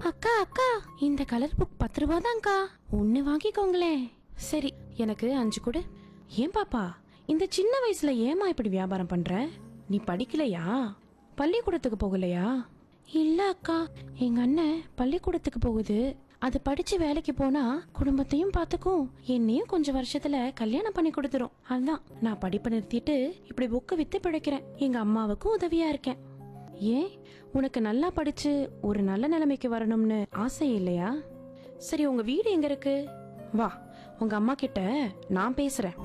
அக்கா அக்கா இந்த கலர் புக் பத்து ரூபா தான்க்கா ஒன்னு வாங்கிக்கோங்களேன் சரி எனக்கு அஞ்சு கொடு ஏன் பாப்பா இந்த சின்ன வயசுல ஏமா இப்படி வியாபாரம் பண்ற நீ படிக்கலையா பள்ளிக்கூடத்துக்கு போகலையா இல்ல அக்கா எங்க அண்ணன் பள்ளிக்கூடத்துக்கு போகுது அது படிச்சு வேலைக்கு போனா குடும்பத்தையும் பாத்துக்கும் என்னையும் கொஞ்சம் வருஷத்துல கல்யாணம் பண்ணி கொடுத்துரும் அதான் நான் படிப்பை நிறுத்திட்டு இப்படி புக்கு வித்து பிழைக்கிறேன் எங்க அம்மாவுக்கும் உதவியா இருக்கேன் ஏன் உனக்கு நல்லா படிச்சு ஒரு நல்ல நிலைமைக்கு வரணும்னு ஆசை இல்லையா சரி உங்க வீடு எங்க இருக்கு வா உங்க அம்மா கிட்ட நான் பேசுறேன்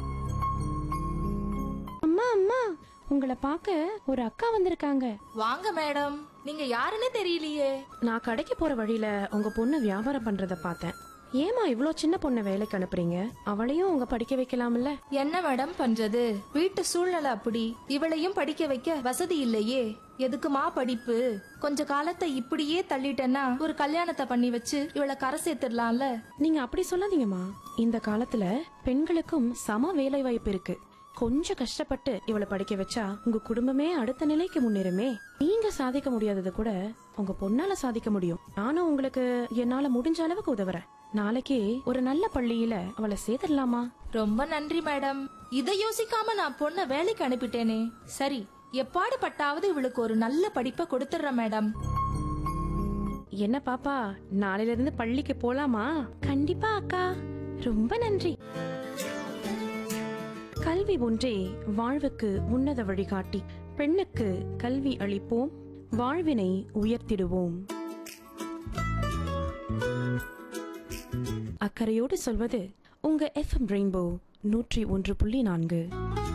அம்மா அம்மா உங்களை பார்க்க ஒரு அக்கா வந்திருக்காங்க வாங்க மேடம் நீங்க யாருன்னு தெரியலையே நான் கடைக்கு போற வழியில உங்க பொண்ணு வியாபாரம் பண்றத பார்த்தேன் ஏமா இவ்ளோ சின்ன பொண்ணை வேலைக்கு அனுப்புறீங்க அவளையும் உங்க படிக்க வைக்கலாம்ல என்ன மேடம் பண்றது வீட்டு சூழ்நிலை அப்படி இவளையும் படிக்க வைக்க வசதி இல்லையே எதுக்குமா படிப்பு கொஞ்ச காலத்தை இப்படியே தள்ளிட்டேன்னா ஒரு கல்யாணத்தை பண்ணி வச்சு இவளை கரை சேர்த்துடலாம்ல நீங்க அப்படி சொல்லாதீங்கம்மா இந்த காலத்துல பெண்களுக்கும் சம வேலை வாய்ப்பு இருக்கு கொஞ்சம் கஷ்டப்பட்டு இவளை படிக்க வச்சா உங்க குடும்பமே அடுத்த நிலைக்கு முன்னேறுமே நீங்க சாதிக்க முடியாதது கூட உங்க பொண்ணால சாதிக்க முடியும் நானும் உங்களுக்கு என்னால முடிஞ்ச அளவுக்கு உதவுறேன் நாளைக்கு ஒரு நல்ல பள்ளியில அவளை சேர்த்துடலாமா ரொம்ப நன்றி மேடம் இதை யோசிக்காம நான் பொண்ண வேலைக்கு அனுப்பிட்டேனே சரி எப்பாடு பட்டாவது இவளுக்கு ஒரு நல்ல படிப்பை கொடுத்துடுறேன் மேடம் என்ன பாப்பா நாளையில இருந்து பள்ளிக்கு போலாமா கண்டிப்பா அக்கா ரொம்ப நன்றி கல்வி ஒன்றே வாழ்வுக்கு உன்னத வழிகாட்டி பெண்ணுக்கு கல்வி அளிப்போம் வாழ்வினை உயர்த்திடுவோம் அக்கறையோடு சொல்வது உங்க எஃப்எம் ரெயின்போ நூற்றி ஒன்று புள்ளி நான்கு